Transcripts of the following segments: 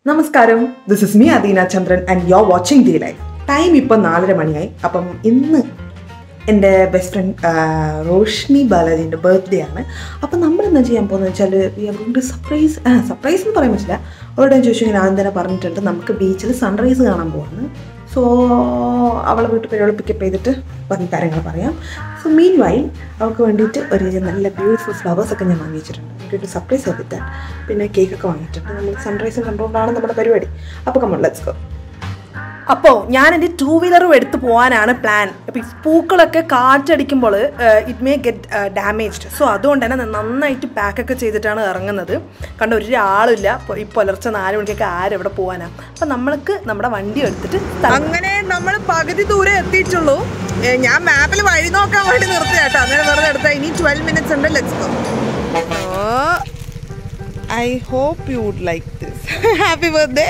നമസ്കാരം this is me Adeena Chandran and you are watching the life time ഇപ്പം നാലര മണിയായി അപ്പം ഇന്ന് എൻ്റെ ബെസ്റ്റ് ഫ്രണ്ട് റോഷ്നി ബാലാജിൻ്റെ ബർത്ത്ഡേ ആണ് അപ്പം നമ്മൾ എന്താ ചെയ്യാൻ പോകുന്നത് വെച്ചാൽ we are going to surprise surprise എന്ന് പറയാൻ പറ്റില്ല അവരോട് ഞാൻ ചോദിച്ചു ഇങ്ങനെ ആദ്യം തന്നെ പറഞ്ഞിട്ടുണ്ട് നമുക്ക് ബീച്ചിൽ സൺറൈസ് കാണാൻ പോവാണ് സോ അവളെ വീട്ടിൽ പോയി അവളെ പിക്കപ്പ് ചെയ്തിട്ട് ബാക്കി കാര്യങ്ങൾ പറയാം സോ മീൻ വൈൽ അവൾക്ക് വേണ്ടിയിട്ട് ഒരു നല്ല ബ്യൂട്ടിഫുൾ ഫ്ലവേഴ്സ് ഒക്കെ ഞാൻ വാങ്ങി വെച്ചിട്ടുണ്ട് വേണ്ടിയിട്ട് സർപ്രൈസ് ചെയ്തിട്ട് പിന്നെ കേക്കൊക്കെ വാങ്ങിയിട്ടുണ്ട് നമ്മൾ സൺറൈസ് കണ്ടുകൊണ്ടാണ് നമ്മുടെ പരിപാടി അപ്പോൾ കമ്മൺ ലെറ്റ്സ് ഗോ അപ്പോൾ ഞാൻ എൻ്റെ ടൂ വീലറും എടുത്ത് പോകാനാണ് പ്ലാൻ അപ്പോൾ ഈ പൂക്കളൊക്കെ കാറ്റടിക്കുമ്പോൾ it may get damaged so അതുകൊണ്ട് തന്നെ നന്നായിട്ട് പാക്കൊക്കെ ചെയ്തിട്ടാണ് ഇറങ്ങുന്നത് കണ്ട ഒരാളില്ല ഇപ്പോൾ ഈ പുലർച്ചെ നാല് മണിക്കൊക്കെ ആരെവിടെ പോകാനാണ് അപ്പോൾ നമ്മൾക്ക് നമ്മുടെ വണ്ടി എടുത്തിട്ട് സ്ഥലം അങ്ങനെ നമ്മൾ പകുതി ദൂരെ എത്തിയിട്ടുള്ളൂ ഏ, ഞാൻ മാപ്പിൽ വഴി നോക്കാൻ വേണ്ടി നിർത്തി കേട്ടോ അങ്ങനെ വെറുതെ എടുത്ത ഇനി ട്വൽവ് മിനിറ്റ്സ് ഉണ്ട് let's go I hope you would like this happy birthday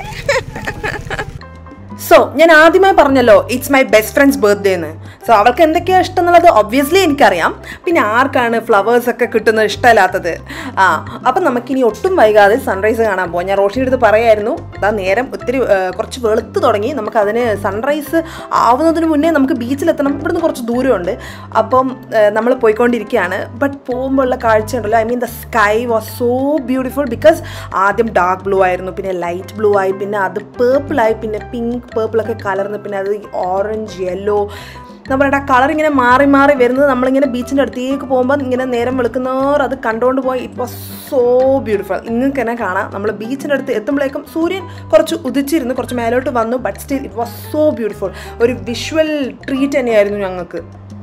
so ഞാൻ ആദ്യമായി പറഞ്ഞല്ലോ it's my best friend's birthday എന്ന് സോ അവൾക്ക് എന്തൊക്കെയാണ് ഇഷ്ടം എന്നുള്ളത് ഒബ്വിയസ്ലി എനിക്കറിയാം പിന്നെ ആർക്കാണ് ഫ്ലവേഴ്സ് ഒക്കെ കിട്ടുന്നത് ഇഷ്ടമല്ലാത്തത് ആ അപ്പം നമുക്കിനി ഒട്ടും വൈകാതെ സൺറൈസ് കാണാൻ പോകാം ഞാൻ റോഷിയുടെ അടുത്ത് പറയായിരുന്നു അതാ നേരം ഒത്തിരി ആ, കുറച്ച് വെളുത്ത് തുടങ്ങി നമുക്ക് അതിന് സൺറൈസ് ആവുന്നതിന് മുന്നേ നമുക്ക് ബീച്ചിലെത്തണം ഇവിടുന്ന് കുറച്ച് ദൂരമുണ്ട് അപ്പം നമ്മൾ പോയിക്കൊണ്ടിരിക്കുകയാണ് ബട്ട് പോകുമ്പോൾ ഉള്ള കാഴ്ച ഉണ്ടല്ലോ I mean the sky was so beautiful because ആദ്യം ഡാർക്ക് ബ്ലൂ ആയിരുന്നു പിന്നെ ലൈറ്റ് ബ്ലൂ ആയി പിന്നെ അത് പേർപ്പിളായി പിന്നെ പിങ്ക് പേർപ്പിളൊക്കെ കലർന്ന് പിന്നെ അത് ഓറഞ്ച് യെല്ലോ നമ്മളുടെ ആ കളർ ഇങ്ങനെ മാറി മാറി വരുന്നത് നമ്മളിങ്ങനെ ബീച്ചിൻ്റെ അടുത്തേക്ക് പോകുമ്പോൾ ഇങ്ങനെ നേരം വെളുക്കുന്നവർ അത് കണ്ടുകൊണ്ട് പോയി ഇറ്റ് വാസ് സോ ബ്യൂട്ടിഫുൾ നിങ്ങൾക്ക് തന്നെ കാണാം നമ്മൾ ബീച്ചിൻ്റെ അടുത്ത് എത്തുമ്പോഴേക്കും സൂര്യൻ കുറച്ച് ഉദിച്ചിരുന്നു കുറച്ച് മേലോട്ട് വന്നു but still it was so beautiful ഒരു വിഷ്വൽ ട്രീറ്റ് തന്നെയായിരുന്നു ഞങ്ങൾക്ക്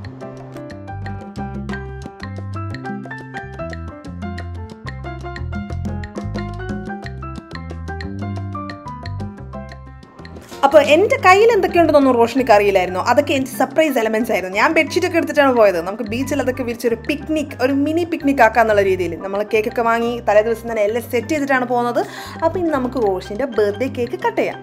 അപ്പോൾ എൻ്റെ കയ്യിൽ എന്തൊക്കെയുണ്ടെന്നൊന്നും റോഷനിക്ക് അറിയില്ലായിരുന്നു അതൊക്കെ എൻ്റെ സർപ്രൈസ് എലമെൻറ്റ്സ് ആയിരുന്നു ഞാൻ ബെഡ്ഷീറ്റ് ഒക്കെ എടുത്തിട്ടാണ് പോയത് നമുക്ക് ബീച്ചിൽ അതൊക്കെ വിരിച്ചൊരു പിക്നിക് ഒരു മിനി പിക്നിക് ആക്കാന്നുള്ള രീതിയിൽ നമ്മൾ കേക്കൊക്കെ വാങ്ങി തലേ ദിവസം തന്നെ എല്ലാം സെറ്റ് ചെയ്തിട്ടാണ് പോകുന്നത് അപ്പോൾ ഇനി നമുക്ക് റോഷിൻ്റെ ബർത്ത്ഡേ കേക്ക് കട്ട് ചെയ്യാം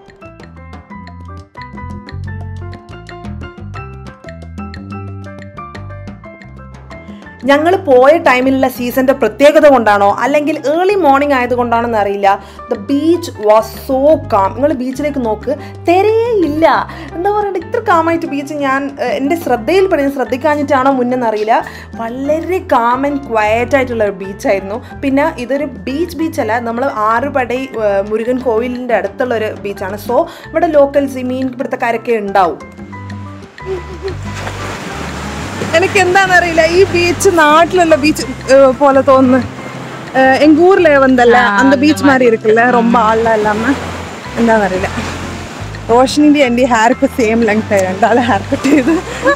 ഞങ്ങൾ പോയ ടൈമിലുള്ള സീസണിൻ്റെ പ്രത്യേകത കൊണ്ടാണോ അല്ലെങ്കിൽ ഏർലി മോർണിംഗ് ആയതുകൊണ്ടാണെന്ന് അറിയില്ല the beach was so calm നിങ്ങൾ ബീച്ചിലേക്ക് നോക്ക് തിരയേ ഇല്ല എന്താ പറയുക ഇത്ര കാമായിട്ട് ബീച്ച് ഞാൻ ഏഹ്, എൻ്റെ ശ്രദ്ധയിൽ പെടുന്ന ശ്രദ്ധിക്കാഞ്ഞിട്ടാണോ മുന്നെന്ന് അറിയില്ല വളരെ കാം ആൻഡ് ക്വയറ്റ് ആയിട്ടുള്ള ഒരു ബീച്ചായിരുന്നു പിന്നെ ഇതൊരു ബീച്ച് ബീച്ചല്ല നമ്മൾ ആറുപടൈ ഏഹ്, മുരുകൻ കോവിലിൻ്റെ അടുത്തുള്ള ഒരു ബീച്ചാണ് സോ ഇവിടെ ലോക്കൽസ് ഈ മീൻ പിടുത്തക്കാരൊക്കെ ഉണ്ടാവും എനിക്ക് എന്താണെന്നറിയില്ല ഈ ബീച്ച് നാട്ടിലുള്ള ബീച്ച് പോലെ തോന്നുന്നു ഏ, எங்க ஊர்ல வந்தல்ல அந்த பீச் மாதிரி இருக்குல்ல ரொம்ப ஆள்லாம் இல்லாம എന്താണെന്നറിയില്ല റോഷനിന്റെ എൻ്റെ ഹെയർ ഇപ്പൊ സെയിം ലെങ്ത് ആയി രണ്ടാളെ ഹെയർ കട്ട് ചെയ്ത്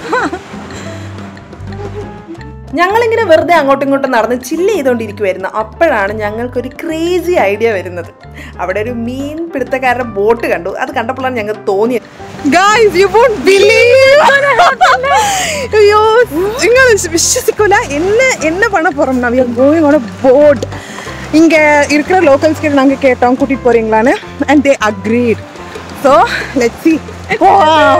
ഞങ്ങളിങ്ങനെ വെറുതെ അങ്ങോട്ടും ഇങ്ങോട്ടും നടന്ന് ചില്ല് ചെയ്തുകൊണ്ടിരിക്കുമായിരുന്നു അപ്പോഴാണ് ഞങ്ങൾക്കൊരു ക്രേസി ഐഡിയ വരുന്നത് അവിടെ ഒരു മീൻ പിടുത്തക്കാരുടെ ബോട്ട് കണ്ടു അത് കണ്ടപ്പോഴാണ് ഞങ്ങൾക്ക് തോന്നിയത് ഗായ്സ് യു വോണ്ട് ബിലീവ് അയ്യോ നിങ്ങൾ விശ്வசிக்கல என்ன என்ன பண்ண போறோம் நான் we are going on a boat இங்க இருக்கிற லோக்கல்ஸ் கிட்ட நாங்க கேட்டோம் கூட்டிட்டு போறீங்களான்னு and they agreed so let's see wow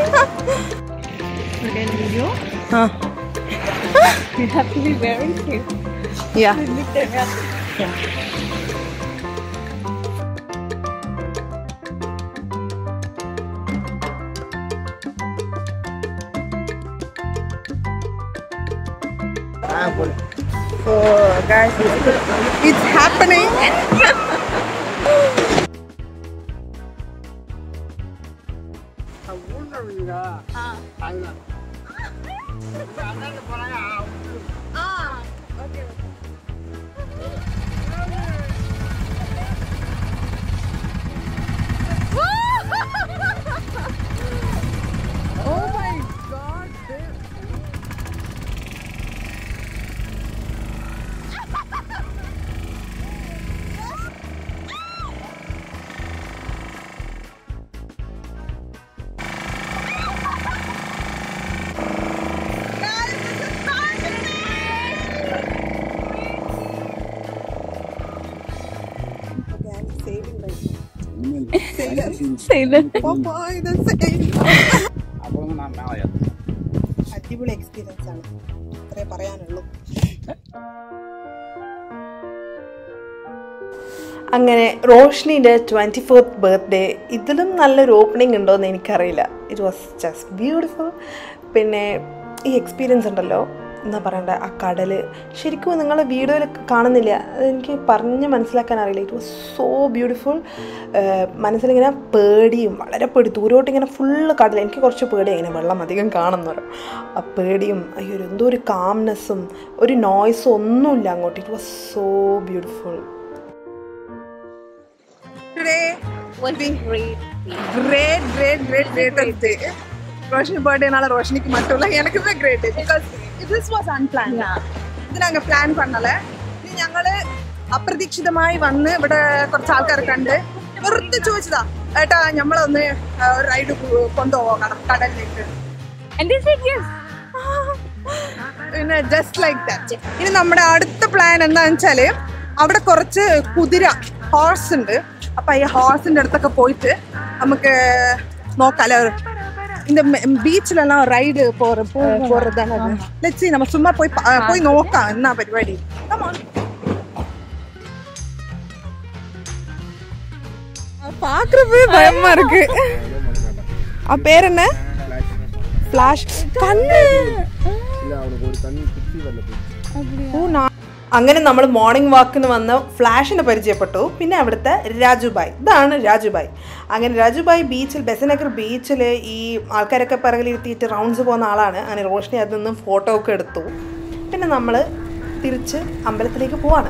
Huh. You have to be very careful. yeah So guys, it's happening. Sailor. Papa, that's it. അടിപൊളി എക്സ്പീരിയൻസ് ആണ് അത്രേ പറയാനുള്ളൂ അങ്ങനെ റോഷ്നിയുടെ ട്വൻറ്റി ഫോർത്ത് ബർത്ത്ഡേ ഇതിലും നല്ലൊരു ഓപ്പണിംഗ് ഉണ്ടോ എന്ന് എനിക്കറിയില്ല ഇറ്റ് വാസ് ജസ്റ്റ് ബ്യൂട്ടിഫുൾ പിന്നെ ഈ എക്സ്പീരിയൻസ് ഉണ്ടല്ലോ എന്താ പറയണ്ട ആ കടൽ ശരിക്കും നിങ്ങൾ വീഡിയോയിൽ കാണുന്നില്ല അതെനിക്ക് പറഞ്ഞ് മനസ്സിലാക്കാൻ അറിയില്ല ഇറ്റ് വാസ് സോ ബ്യൂട്ടിഫുൾ മനസ്സിലിങ്ങനെ പേടിയും വളരെ പേടി ദൂരോട്ട് ഇങ്ങനെ ഫുള്ള് കടൽ എനിക്ക് കുറച്ച് പേടിയാണ് ഇങ്ങനെ വെള്ളം അധികം കാണുന്നവരോ ആ പേടിയും അയ്യോ ഒരു എന്തോ ഒരു കാംനെസ്സും ഒരു നോയ്സും ഒന്നുമില്ല അങ്ങോട്ട് it was so beautiful Today, Was great. great, great, great, greatest day. Roshni பர்த்டேனால ரோஷினிக்கு மட்டும் இல்ல எனக்குமே great day because this was unplanned ഇത് ഞങ്ങൾ പ്ലാൻ பண்ணல ഇത് ഞങ്ങള് അപ്രതീക്ഷിതമായി വന്ന് ഇവിടെ കുറച്ച് ആൾക്കാർ കണ്ട് വെറുതെ ചോദിച്ചതാ ഏട്ടാ നമ്മളൊന്ന് ഒരു റൈഡ് കൊണ്ടുപോകണം കടലിലേക്ക് And they said yes. പിന്നെ ജസ്റ്റ് ലൈക്ക് ദാറ്റ് ഇനി നമ്മുടെ അടുത്ത പ്ലാൻ എന്താന്ന് വെച്ചാല് അവിടെ കുറച്ച് കുതിര ഹോഴ്സ് ഉണ്ട് അപ്പൊ ഈ ഹോഴ്സിന്റെ അടുത്തൊക്കെ പോയിട്ട് നമുക്ക് നോക്കാലോ இந்த ബീച്ചിലെല്ലാം റൈഡ് പോற പോறதான ലെറ്റ്സ് நம்ம சும்மா போய் பா- போய் നോക്കാം എന്നാ പരിപാടി Come on. பாக்குறது பயமா இருக்கு அவ பேர் என்ன ஃபிளாஷ் கண்ணு ഓ നാ- അങ്ങനെ നമ്മൾ മോർണിംഗ് വാക്കിന് വന്ന് ഫ്ലാഷിനെ പരിചയപ്പെട്ടു പിന്നെ അവിടുത്തെ രാജുബായ് ഇതാണ് രാജുബായ് അങ്ങനെ രാജുബായ് ബീച്ചിൽ ബെസനഗർ ബീച്ചിൽ ഈ ആൾക്കാരൊക്കെ പിറകിലിരുത്തിയിട്ട് റൗണ്ട്സ് പോകുന്ന ആളാണ് അങ്ങനെ റോഷ്നി അതിൽ നിന്നും ഫോട്ടോ ഒക്കെ എടുത്തു പിന്നെ നമ്മൾ തിരിച്ച് അമ്പലത്തിലേക്ക് പോവാണ്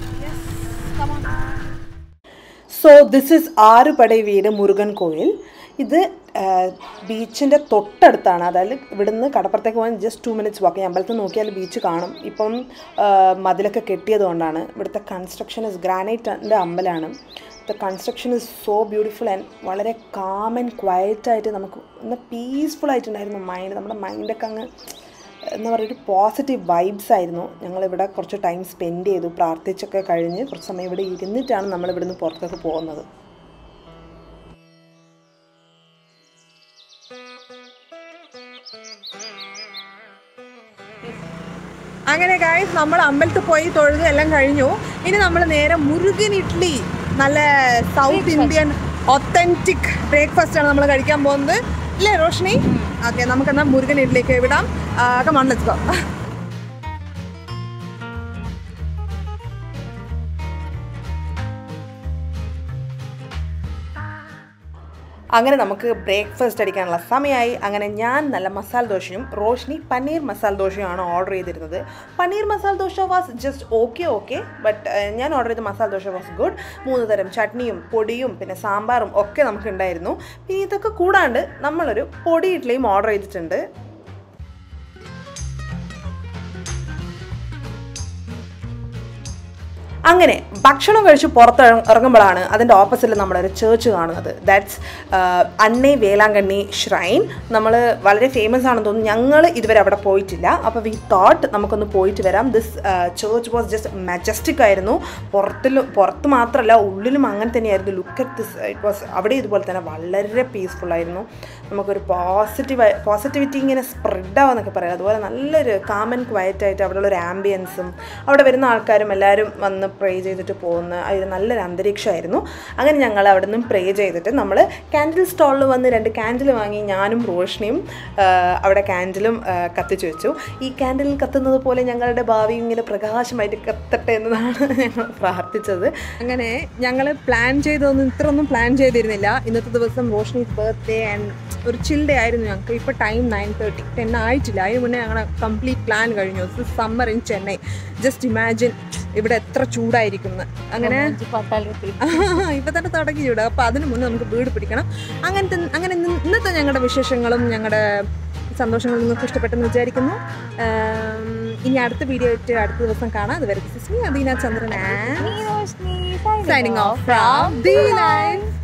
സോ ദിസ് ഇസ് ആറുപടൈ വീട് മുരുകൻ കോയിൽ ഇത് ബീച്ചിൻ്റെ തൊട്ടടുത്താണ് അതായത് ഇവിടുന്ന് കടപ്പുറത്തേക്ക് പോകാൻ ജസ്റ്റ് ടു മിനിറ്റ്സ് വാക്ക് അമ്പലത്തിൽ നോക്കിയാൽ ബീച്ച് കാണും ഇപ്പം ആ, മതിലൊക്കെ കെട്ടിയത് കൊണ്ടാണ് ഇവിടുത്തെ കൺസ്ട്രക്ഷൻ ഇസ് ഗ്രാനൈറ്റിൻ്റെ അമ്പലമാണ് the construction is so beautiful and വളരെ കാം ആൻഡ് ക്വയറ്റ് ആയിട്ട് നമുക്ക് ഒന്ന് പീസ്ഫുൾ ആയിട്ടുണ്ടായിരുന്നു മൈൻഡ് നമ്മുടെ മൈൻഡൊക്കെ അങ്ങ് എന്താ പറയുക ഒരു പോസിറ്റീവ് വൈബ്സ് ആയിരുന്നു ഞങ്ങളിവിടെ കുറച്ച് ടൈം സ്പെൻഡ് ചെയ്തു പ്രാർത്ഥിച്ചൊക്കെ കഴിഞ്ഞ് കുറച്ച് സമയം ഇവിടെ ഇരുന്നിട്ടാണ് നമ്മൾ ഇവിടുന്ന് പുറത്തേക്ക് പോകുന്നത് അങ്ങനെ ഗായ്സ് നമ്മൾ അമ്പലത്തിൽ പോയി തൊഴുത് എല്ലാം കഴിഞ്ഞു ഇനി നമ്മൾ നേരെ മുരുകൻ ഇഡ്ഡലി നല്ല സൗത്ത് ഇന്ത്യൻ ഒത്തൻറ്റിക് ബ്രേക്ക്ഫാസ്റ്റ് ആണ് നമ്മൾ കഴിക്കാൻ പോകുന്നത് ഇല്ലേ റോഷിനി ഓക്കെ നമുക്ക് എന്നാൽ മുരുകൻ ഇഡ്ഡലിക്ക് വിടാം കമാൺ ലെറ്റ്സ് ഗോ അങ്ങനെ നമുക്ക് ബ്രേക്ക്ഫാസ്റ്റ് അടിക്കാനുള്ള സമയമായി അങ്ങനെ ഞാൻ നല്ല മസാല ദോശയും റോഷ്നി പനീർ മസാല ദോശയുമാണ് ഓർഡർ ചെയ്തിരുന്നത് paneer masala dosa was just okay okay but ഞാൻ ഓർഡർ ചെയ്ത മസാല ദോശ വാസ് ഗുഡ് മൂന്ന് തരം ചട്നിയും പൊടിയും പിന്നെ സാമ്പാറും ഒക്കെ നമുക്ക് ഉണ്ടായിരുന്നു പിന്നെ ഇതൊക്കെ കൂടാണ്ട് നമ്മളൊരു പൊടി ഇഡ്ഡലിയും ഓർഡർ ചെയ്തിട്ടുണ്ട് അങ്ങനെ ഭക്ഷണം കഴിച്ച് പുറത്ത് ഇറങ്ങുമ്പോഴാണ് അതിൻ്റെ ഓപ്പോസിറ്റിൽ നമ്മളൊരു ചേർച്ച് കാണുന്നത് ദാറ്റ്സ് അന്നേ വേലാങ്കണ്ണി ഷ്രൈൻ നമ്മൾ വളരെ ഫേമസ് ആണെന്ന് തോന്നുന്നു ഞങ്ങൾ ഇതുവരെ അവിടെ പോയിട്ടില്ല അപ്പോൾ വി തോട്ട് നമുക്കൊന്ന് പോയിട്ട് വരാം this church was just majestic ആയിരുന്നു പുറത്തിലും പുറത്ത് മാത്രമല്ല ഉള്ളിലും അങ്ങനെ തന്നെയായിരുന്നു look at this it was അവിടെ ഇതുപോലെ തന്നെ വളരെ പീസ്ഫുൾ ആയിരുന്നു നമുക്കൊരു പോസിറ്റീവ് പോസിറ്റിവിറ്റി ഇങ്ങനെ സ്പ്രെഡ് ആവുമെന്നൊക്കെ പറയാം അതുപോലെ നല്ലൊരു കാമൻ ക്വയറ്റ് ആയിട്ട് അവിടെയുള്ള ഒരു ആംബിയൻസും അവിടെ വരുന്ന ആൾക്കാരും എല്ലാവരും വന്ന് പ്രേ ചെയ്തിട്ട് പോകുന്ന ആ ഒരു നല്ലൊരു അന്തരീക്ഷമായിരുന്നു അങ്ങനെ ഞങ്ങൾ അവിടെ നിന്നും പ്രേ ചെയ്തിട്ട് നമ്മൾ ക്യാൻഡിൽ സ്റ്റോളിൽ വന്ന് രണ്ട് ക്യാൻഡിൽ വാങ്ങി ഞാനും റോഷ്നിയും ആ, അവിടെ ക്യാൻഡിലും ആ, കത്തിച്ചു വെച്ചു ഈ ക്യാൻഡിൽ കത്തുന്നത് പോലെ ഞങ്ങളുടെ ഭാവി ഇങ്ങനെ പ്രകാശമായിട്ട് കത്തട്ടെ എന്നതാണ് ഞങ്ങൾ പ്രാർത്ഥിച്ചത് അങ്ങനെ ഞങ്ങൾ പ്ലാൻ ചെയ്തൊന്നും ഇത്രയൊന്നും പ്ലാൻ ചെയ്തിരുന്നില്ല ഇന്നത്തെ ദിവസം റോഷ്നീസ് ബർത്ത്ഡേ ആൻഡ് ഒരു ചിൽ ഡേ ആയിരുന്നു ഞങ്ങൾക്ക് ഇപ്പോൾ ടൈം നയൻ തേർട്ടി ടെൻ ആയിട്ടില്ല അതിന് മുന്നേ ഞങ്ങളുടെ കംപ്ലീറ്റ് പ്ലാൻ കഴിഞ്ഞു summer in Chennai just imagine ഇവിടെ എത്ര ചൂടായിരിക്കും എന്ന്. അങ്ങനെ ഇപ്പൊ തന്നെ തുടങ്ങി ചൂട് അപ്പൊ അതിന് മുന്നേ നമുക്ക് വീട് പിടിക്കണം അങ്ങനത്തെ അങ്ങനെ ഇന്ന് ഇന്നത്തെ ഞങ്ങളുടെ വിശേഷങ്ങളും ഞങ്ങളുടെ സന്തോഷങ്ങളും നിങ്ങൾക്ക് ഇഷ്ടപ്പെട്ടെന്ന് വിചാരിക്കുന്നു ആം, ഇനി അടുത്ത വീഡിയോ ആയിട്ട് അടുത്ത ദിവസം കാണാം അതുവരെ this is me Adeena Chandran Me, Roshni, signing off from The Life.